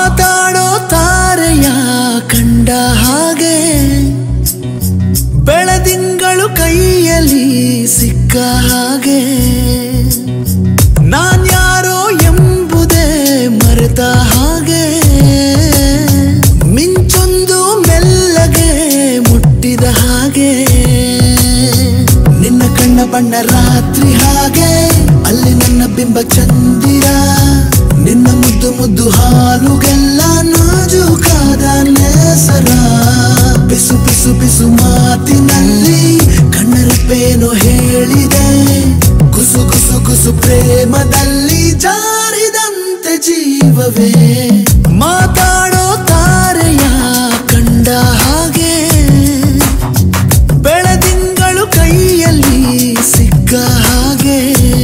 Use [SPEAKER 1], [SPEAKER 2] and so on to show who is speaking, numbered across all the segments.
[SPEAKER 1] ಮಾತಾಡೋ ತಾರೆಯ ಕಂಡ ಹಾಗೆ ಬೆಳದಿಂಗಳು ಕೈಯಲ್ಲಿ ಸಿಕ್ಕ ಹಾಗೆ ನಾನ್ಯಾರೋ ಎಂಬುದೇ ಮರೆತ ಹಾಗೆ ಮಿಂಚೊಂದು ಮೆಲ್ಲಗೆ ಮುಟ್ಟಿದ ಹಾಗೆ ನಿನ್ನ ಕಣ್ಣ ಬಣ್ಣ ರಾತ್ರಿ ಹಾಗೆ ಅಲ್ಲಿ ನನ್ನ ಬಿಂಬ ಚಂದಿರ ನಿನ್ನ ಮುದ್ದು ಮುದ್ದು ಹಾಲುಗೆಲ್ಲ ನಾಜೂಕಾದ ನೇಸರ ಬಿಸು ಬಿಸು ಬಿಸು ಮಾತಿನಲ್ಲಿ ಕಣ್ಣರಪ್ಪೇನು ಹೇಳಿದೆ ಕುಸು ಕುಸು ಕುಸು ಪ್ರೇಮದಲ್ಲಿ ಜಾರಿದಂತೆ ಜೀವವೇ ಮಾತಾಡೋ ತಾರೆಯ ಕಂಡ ಹಾಗೆ ಬೆಳದಿಂಗಳು ಕೈಯಲ್ಲಿ ಸಿಕ್ಕ ಹಾಗೆ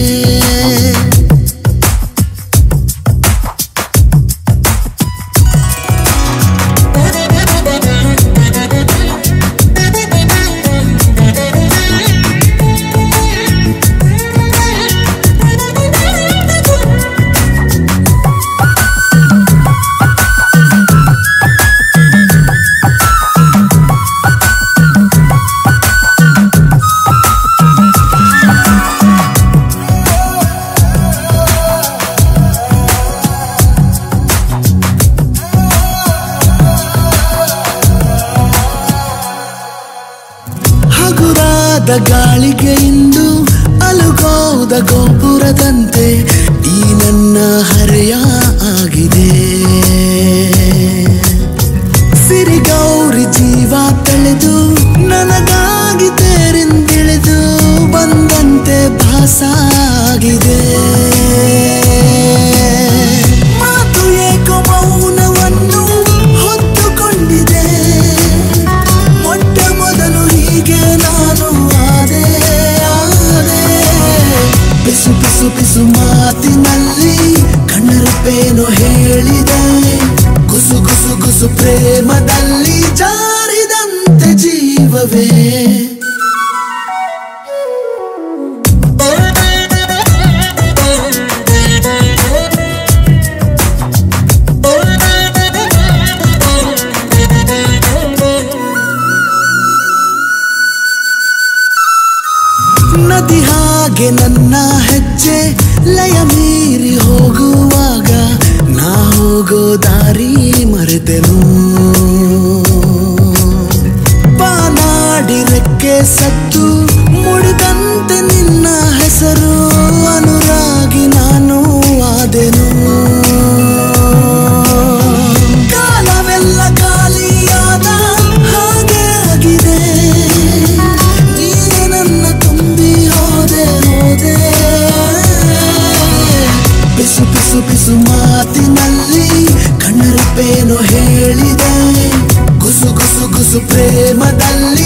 [SPEAKER 1] ಹಗುರಾದ ಗಾಳಿಗೆ ಇಂದು ಅಲುಗೋದ ಗೋಪುರದಂತೆ ಈ ನನ್ನ ಹರೆಯ ಆಗಿದೆ ಸಿರಿಗೌರಿ ಜೀವ ತಳೆದು ನನಗಾಗಿ ತೇರಿಂದಿಳಿದು ಬಂದಂತೆ ಭಾಸಾಗಿದೆ ಮಾತು ಏಕೋ ಮೌನವನ್ನು ಹೊತ್ತುಕೊಂಡಿದೆ ಮೊಟ್ಟ ಮೊದಲು ಹೀಗೆ ನಾನು ಆದೆ ಆದೆ ಬಿಸು ಬಿಸು ಬಿಸು ಮಾತಿನಲ್ಲಿ ಕಣ್ಣರಪ್ಪೇನು ಹೇಳಿದೆ ಗುಸು ಗುಸು ಗುಸು ಪ್ರೇಮದಲ್ಲಿ ಜಾರಿದಂತೆ ಜೀವವೇ ನದಿ ಹಾಗೆ ನನ್ನ ಹೆಜ್ಜೆ ಲಯ ಮೀರಿ ಹೋಗುವಾಗ ನಾ ಹೋಗೋ ದಾರಿ ಮರೆತೆನು ಬಾನಾಡಿ ರೆಕ್ಕೆ ಸತ್ತು ಮುಡಿದಂತೆ ನಿನ್ನ ಹೆಸರು ಅನುರಾಗಿ ನಾನು ಆದೆನು ಕಾಲವೆಲ್ಲ ಖಾಲಿಯಾದ ಹಾಗೆ ಆಗಿದೆ ನೀನೆ ನನ್ನ ತುಂಬಿ ಹೋದೆ ಹೋದೆ ಬಿಸು ಬಿಸು ಬಿಸು ಮಾತಿನಲ್ಲಿ ಕಣ್ಣರಪ್ಪೇನು ಹೇಳಿದೆ ಗುಸು ಗುಸು ಗುಸು ಪ್ರೇಮದಲ್ಲಿ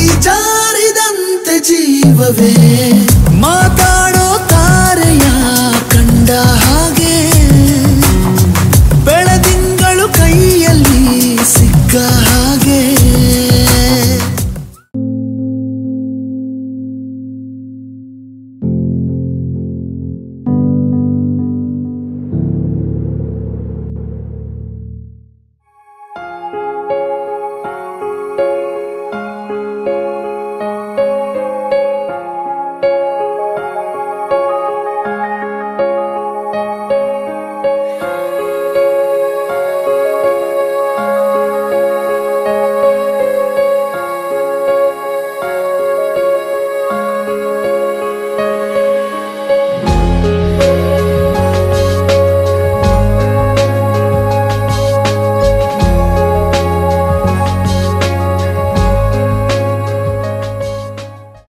[SPEAKER 1] ಜಾರಿದಂತೆ ಜೀವವೇ ಮಾತಾಡೋ ತಾರೆಯ ಕಂಡ